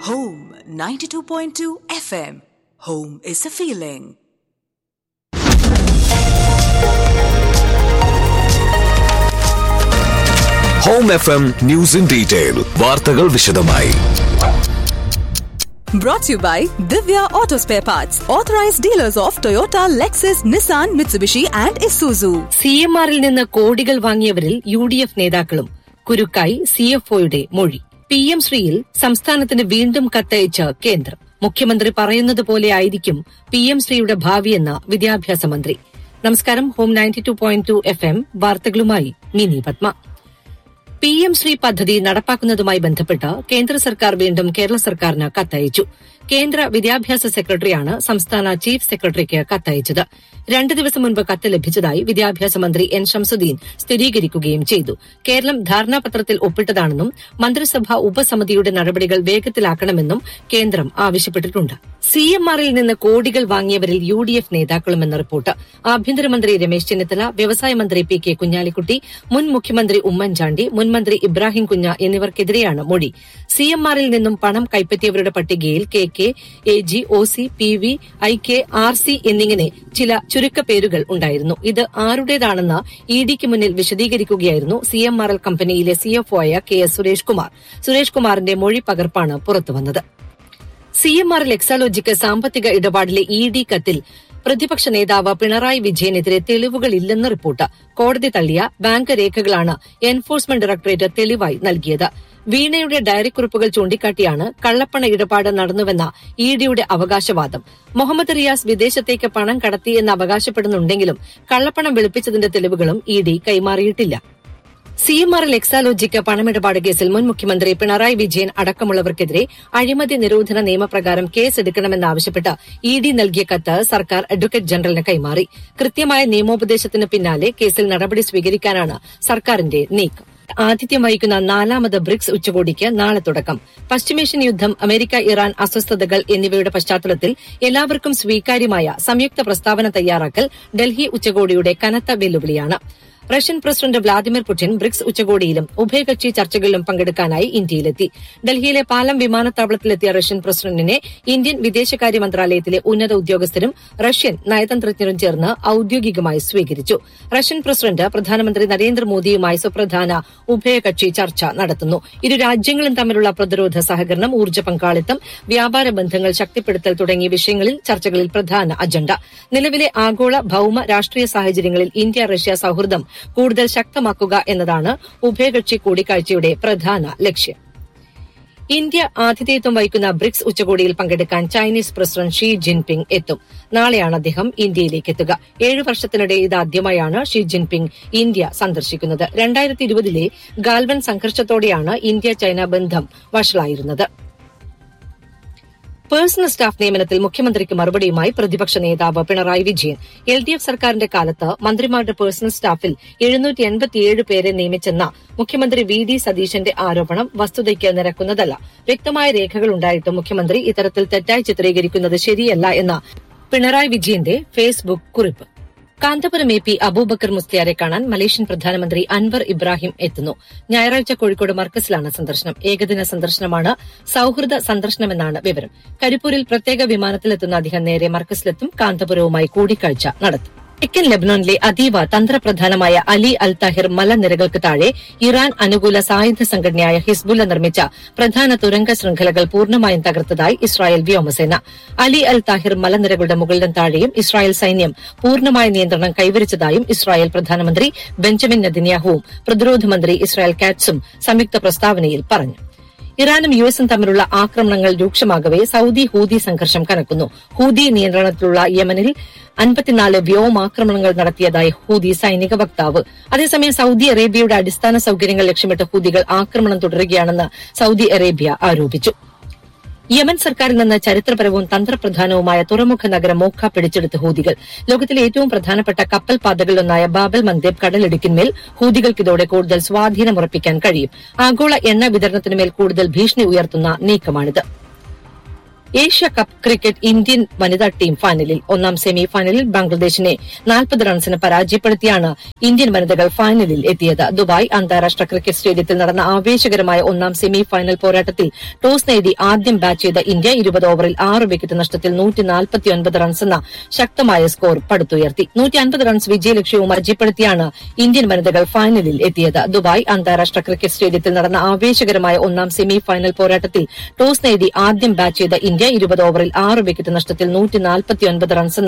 Home 92.2 FM. Home is a feeling. Home F M news in detail വാർത്തകൾ വിശദമായി Brought to you by Divya Auto Spare Parts, authorized dealers of Toyota, Lexus, Nissan, Mitsubishi, and Isuzu. C M ആറിൽ നിന്ന് കോടികൾ വാങ്ങിയവരിൽ U D F നേതാക്കളും കുരുക്കായി C F ഒയുടെ മൊഴി P M ശ്രീയിൽ സംസ്ഥാനത്തിന് വീണ്ടും കത്തയച്ച കേന്ദ്രം മുഖ്യമന്ത്രി പറയുന്നത് പോലെ ആയിരിക്കും പി എം ശ്രീയുടെ ഭാവിയെന്ന വിദ്യാഭ്യാസ മന്ത്രി നമസ്കാരം home ninety two point two F M വാർത്തകളുമായി മിനി പത്മ പി എം ശ്രീ പദ്ധതി നടപ്പാക്കുന്നതുമായി ബന്ധപ്പെട്ട് കേന്ദ്ര സർക്കാർ വീണ്ടും കേരള സർക്കാരിന് കത്തയച്ചു കേന്ദ്ര വിദ്യാഭ്യാസ സെക്രട്ടറിയാണ് സംസ്ഥാന ചീഫ് സെക്രട്ടറിക്ക് കത്തയച്ചത് രണ്ട് ദിവസം മുൻപ് കത്ത് ലഭിച്ചതായി വിദ്യാഭ്യാസ മന്ത്രി എൻ ഷംസുദ്ദീൻ സ്ഥിരീകരിക്കുകയും ചെയ്തു കേരളം ധാരണാപത്രത്തിൽ ഒപ്പിട്ടതാണെന്നും മന്ത്രിസഭാ ഉപസമിതിയുടെ നടപടികൾ വേഗത്തിലാക്കണമെന്നും കേന്ദ്രം ആവശ്യപ്പെട്ടിട്ടുണ്ട് സി എം ആറിൽ നിന്ന് കോടികൾ വാങ്ങിയവരിൽ യു ഡി എഫ് നേതാക്കളുമെന്ന റിപ്പോർട്ട് ആഭ്യന്തരമന്ത്രി രമേശ് ചെന്നിത്തല വ്യവസായ മന്ത്രി പി കെ കുഞ്ഞാലിക്കുട്ടി മുൻ മുഖ്യമന്ത്രി ഉമ്മൻചാണ്ടി മുൻ മന്ത്രി ഇബ്രാഹിം കുഞ്ഞ എന്നിവർക്കെതിരെയാണ് മൊഴി സി എം ആറിൽ നിന്നും പണം കൈപ്പറ്റിയവരുടെ പട്ടികയിൽ K K A G O C P V I K R C എന്നിങ്ങനെ ചില ചുരുക്കപ്പേരുകൾ ഉണ്ടായിരുന്നു ഇത് ആരുടേതാണെന്ന് ഇ ഡിക്ക് മുന്നിൽ വിശദീകരിക്കുകയായിരുന്നു സി എം ആർ എൽ കമ്പനിയിലെ സിഎഫ്ഒ ആയ കെ എസ് സുരേഷ് കുമാർ സുരേഷ് കുമാറിന്റെ മൊഴി പകർപ്പാണ് പുറത്തുവന്നത് C M R L Exalogic സാമ്പത്തിക ഇടപാടിലെ ഇ ഡി കത്തിൽ പ്രതിപക്ഷ നേതാവ് പിണറായി വിജയനെതിരെ തെളിവുകളില്ലെന്ന് റിപ്പോർട്ട് കോടതി തള്ളിയ ബാങ്ക് രേഖകളാണ് എൻഫോഴ്സ്മെന്റ് ഡയറക്ടറേറ്റ് തെളിവായി നൽകിയത് വീണയുടെ ഡയറിക്കുറിപ്പുകൾ ചൂണ്ടിക്കാട്ടിയാണ് കള്ളപ്പണ ഇടപാട് നടന്നുവെന്ന ഇ ഡിയുടെ അവകാശവാദം മുഹമ്മദ് റിയാസ് വിദേശത്തേക്ക് പണം കടത്തി എന്ന് അവകാശപ്പെടുന്നുണ്ടെങ്കിലും കള്ളപ്പണം വെളുപ്പിച്ചതിന്റെ തെളിവുകളും ഇ ഡി കൈമാറിയിട്ടില്ല C M R L Exalogic പണമിടപാട് കേസിൽ മുൻ മുഖ്യമന്ത്രി പിണറായി വിജയൻ അടക്കമുള്ളവർക്കെതിരെ അഴിമതി നിരോധന നിയമപ്രകാരം കേസെടുക്കണമെന്നാവശ്യപ്പെട്ട് ഇ ഡി നൽകിയ കത്ത് സർക്കാർ അഡ്വക്കേറ്റ് ജനറലിന് കൈമാറി കൃത്യമായ നിയമോപദേശത്തിന് പിന്നാലെ കേസിൽ നടപടി സ്വീകരിക്കാനാണ് സർക്കാരിന്റെ നീക്കം ആതിഥ്യം വഹിക്കുന്ന നാലാമത് ബ്രിക്സ് ഉച്ചകോടിക്ക് നാളെ തുടക്കം പശ്ചിമേഷ്യൻ യുദ്ധം അമേരിക്ക ഇറാൻ അസ്വസ്ഥതകൾ എന്നിവയുടെ പശ്ചാത്തലത്തിൽ എല്ലാവർക്കും സ്വീകാര്യമായ സംയുക്ത പ്രസ്താവന തയ്യാറാക്കൽ ഡൽഹി ഉച്ചകോടിയുടെ കനത്ത വെല്ലുവിളിയാണ് Russian president Vladimir Putin BRICS ഉച്ചകോടിയിലും ഉഭയകക്ഷി ചർച്ചകളിലും പങ്കെടുക്കാനായി ഇന്ത്യയിലെത്തി ഡൽഹിയിലെ പാലം വിമാനത്താവളത്തിലെത്തിയ റഷ്യൻ പ്രസിഡന്റിനെ ഇന്ത്യൻ വിദേശകാര്യ മന്ത്രാലയത്തിലെ ഉന്നത ഉദ്യോഗസ്ഥരും റഷ്യൻ നയതന്ത്രജ്ഞരും ചേർന്ന് ഔദ്യോഗികമായി സ്വീകരിച്ചു റഷ്യൻ പ്രസിഡന്റ് പ്രധാനമന്ത്രി നരേന്ദ്രമോദിയുമായി സുപ്രധാന ഉഭയകക്ഷി ചർച്ച നടത്തുന്നു ഇരു രാജ്യങ്ങളും തമ്മിലുള്ള പ്രതിരോധ സഹകരണം ഊർജ്ജ പങ്കാളിത്തം വ്യാപാര ബന്ധങ്ങൾ ശക്തിപ്പെടുത്തൽ തുടങ്ങിയ വിഷയങ്ങളിൽ ചർച്ചകളിൽ പ്രധാന അജണ്ട നിലവിലെ ആഗോള ഭൌമ രാഷ്ട്രീയ സാഹചര്യങ്ങളിൽ ഇന്ത്യ റഷ്യ സൌഹൃദം കൂടുതൽ ശക്തമാക്കുക എന്നതാണ് ഉഭയകക്ഷി കൂടിക്കാഴ്ചയുടെ പ്രധാന ലക്ഷ്യം ഇന്ത്യ ആതിഥേയത്വം വഹിക്കുന്ന ബ്രിക്സ് ഉച്ചകോടിയിൽ പങ്കെടുക്കാൻ ചൈനീസ് പ്രസിഡന്റ് ഷീ ജിൻപിങ് എത്തും നാളെയാണ് അദ്ദേഹം ഇന്ത്യയിലേക്ക് എത്തുക ഏഴു വർഷത്തിനിടെ ഇതാദ്യമായാണ് ഷീ ജിൻപിങ് ഇന്ത്യ സന്ദർശിക്കുന്നത് രണ്ടായിരത്തി ഇരുപതിലെ ഗാൽവൻ സംഘർഷത്തോടെയാണ് ഇന്ത്യ ചൈന ബന്ധം വഷളായിരുന്നത് പേഴ്സണൽ സ്റ്റാഫ് നിയമനത്തിൽ മുഖ്യമന്ത്രിക്ക് മറുപടിയുമായി പ്രതിപക്ഷ നേതാവ് Pinarayi Vijayan L D F സർക്കാരിന്റെ കാലത്ത് മന്ത്രിമാരുടെ പേഴ്സണൽ സ്റ്റാഫിൽ എഴുന്നൂറ്റി എൺപത്തിയേഴ് പേരെ നിയമിച്ചെന്ന മുഖ്യമന്ത്രി വി ഡി സതീശന്റെ ആരോപണം വസ്തുതയ്ക്ക് നിരക്കുന്നതല്ല വ്യക്തമായ രേഖകളുണ്ടായിട്ടും മുഖ്യമന്ത്രി ഇത്തരത്തിൽ തെറ്റായി ചിത്രീകരിക്കുന്നത് ശരിയല്ല എന്ന പിണറായി വിജയന്റെ ഫേസ്ബുക്ക് കുറിപ്പ് കാന്തപുരം എ പി അബൂബക്കർ മുസ്ലിയാരെ കാണാൻ മലേഷ്യൻ പ്രധാനമന്ത്രി അൻവർ ഇബ്രാഹിം എത്തുന്നു ഞായറാഴ്ച കോഴിക്കോട് മർക്കസിലാണ് സന്ദർശനം ഏകദിന സന്ദർശനമാണ് സൌഹൃദ സന്ദർശനമെന്നാണ് വിവരം കരിപ്പൂരിൽ പ്രത്യേക വിമാനത്തിലെത്തുന്ന അദ്ദേഹം നേരെ മർക്കസിലെത്തും കാന്തപുരവുമായി കൂടിക്കാഴ്ച നടത്തും തെക്കൻ ലബനോണിലെ അതീവ തന്ത്രപ്രധാനമായ അലി അൽ താഹിർ മലനിരകൾക്ക് താഴെ ഇറാൻ അനുകൂല സായുധ സംഘടനയായ ഹിസ്ബുല്ല നിർമ്മിച്ച പ്രധാന തുരങ്ക ശൃംഖലകൾ പൂർണ്ണമായും തകർത്തതായി ഇസ്രായേൽ വ്യോമസേന അലി അൽ താഹിർ മലനിരകളുടെ മുകളിലും താഴെയും ഇസ്രായേൽ സൈന്യം പൂർണ്ണമായ നിയന്ത്രണം കൈവരിച്ചതായും ഇസ്രായേൽ പ്രധാനമന്ത്രി ബെഞ്ചമിൻ നെതന്യാഹുവും പ്രതിരോധ മന്ത്രി ഇസ്രായേൽ കാറ്റ്സും സംയുക്ത പ്രസ്താവനയിൽ പറഞ്ഞു ഇറാനും യു എസും തമ്മിലുള്ള ആക്രമണങ്ങൾ രൂക്ഷമാകവെ സൌദി ഹൂതി സംഘർഷം കനക്കുന്നു ഹൂതി നിയന്ത്രണത്തിലുള്ള യമനിൽ അൻപത്തിനാല് വ്യോമാക്രമണങ്ങൾ നടത്തിയതായി ഹൂതി സൈനിക വക്താവ് അതേസമയം സൌദി അറേബ്യയുടെ അടിസ്ഥാന സൌകര്യങ്ങൾ ലക്ഷ്യമിട്ട് ഹൂതികൾ ആക്രമണം തുടരുകയാണെന്ന് സൌദി അറേബ്യ ആരോപിച്ചു യമൻ സർക്കാരിൽ നിന്ന് ചരിത്രപരവും തന്ത്രപ്രധാനവുമായ തുറമുഖ നഗരം മോഖ പിടിച്ചെടുത്ത ഹൂതികൾ ലോകത്തിലെ ഏറ്റവും പ്രധാനപ്പെട്ട കപ്പൽ പാതകളിലൊന്നായ ബാബൽ മന്ദേബ് കടലിടുക്കിന്മേൽ ഹൂതികൾക്ക് ഇതോടെ കൂടുതൽ സ്വാധീനമുറപ്പിക്കാൻ കഴിയും ആഗോള എണ്ണ വിതരണത്തിനുമേൽ കൂടുതൽ ഭീഷണി ഉയർത്തുന്ന നീക്കമാണിത് ഏഷ്യ കപ്പ് ക്രിക്കറ്റ് ഇന്ത്യൻ വനിതാ ടീം ഫൈനലിൽ ഒന്നാം സെമി ഫൈനലിൽ ബംഗ്ലാദേശിനെ നാൽപ്പത് റൺസിന് പരാജയപ്പെടുത്തിയാണ് ഇന്ത്യൻ വനിതകൾ ഫൈനലിൽ എത്തിയത് ദുബായ് അന്താരാഷ്ട്ര ക്രിക്കറ്റ് സ്റ്റേഡിയത്തിൽ നടന്ന ആവേശകരമായ ഒന്നാം സെമി ഫൈനൽ പോരാട്ടത്തിൽ ടോസ് നേടി ആദ്യം ബാറ്റ് ചെയ്ത ഇന്ത്യ ഇരുപത് ഓവറിൽ ആറ് വിക്കറ്റ് നഷ്ടത്തിൽ നൂറ്റി നാൽപ്പത്തിയൊൻപത് റൺസ് എന്ന ശക്തമായ സ്കോർ പടുത്തുയർത്തി നൂറ്റി അൻപത് റൺസ് വിജയലക്ഷ്യവും പരാജയപ്പെടുത്തിയാണ് ഇന്ത്യൻ വനിതകൾ ഫൈനലിൽ എത്തിയത് ദുബായ് അന്താരാഷ്ട്ര ക്രിക്കറ്റ് സ്റ്റേഡിയത്തിൽ നടന്ന ആവേശകരമായ ഒന്നാം സെമി ഫൈനൽ പോരാട്ടത്തിൽ ടോസ് നേടി ആദ്യം ബാറ്റ് ചെയ്ത ഇന്ത്യ ഇരുപത് ഓവറിൽ ആറ് വിക്കറ്റ് നഷ്ടത്തിൽ നൂറ്റി നാൽപ്പത്തിയൊൻപത് റൺസ്